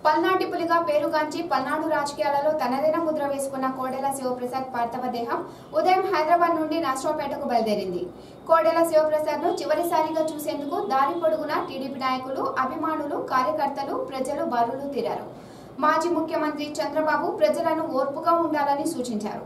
పల్నాటి పులిగా పేరుగాంచి పల్నాడు రాజకీయాలలో తనదైన ముద్ర వేసుకున్న కోడెల శివప్రసాద్ పార్థవ దేహం ఉదయం హైదరాబాద్ నుండి నర్సరావుపేటకు బయలుదేరింది కోడెల శివప్రసాద్ ను చివరిసారిగా చూసేందుకు దారి పొడుగున టీడీపీ నాయకులు అభిమానులు కార్యకర్తలు ప్రజలు బారులు తీరారు మాజీ ముఖ్యమంత్రి చంద్రబాబు ప్రజలను ఓర్పుగా ఉండాలని సూచించారు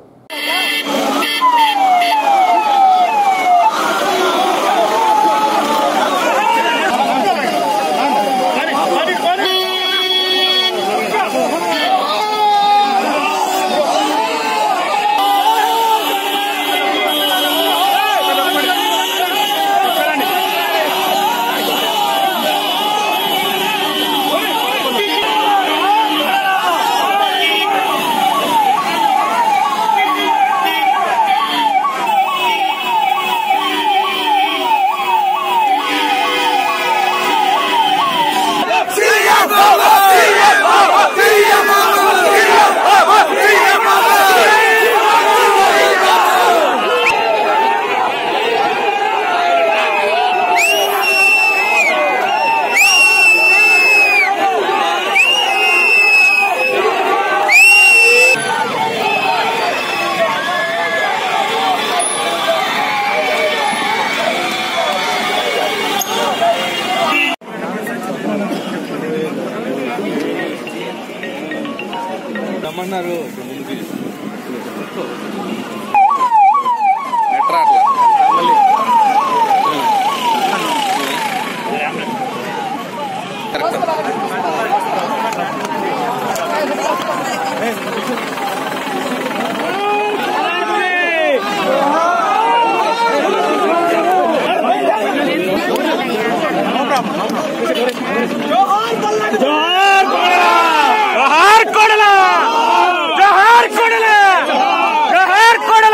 రమ్మన్నారు ముందుకి ఎట్రా అట్లా మళ్ళీ కరెక్ట్ జోహార్ కొడల జోహార్ కొడల జోహార్ కొడల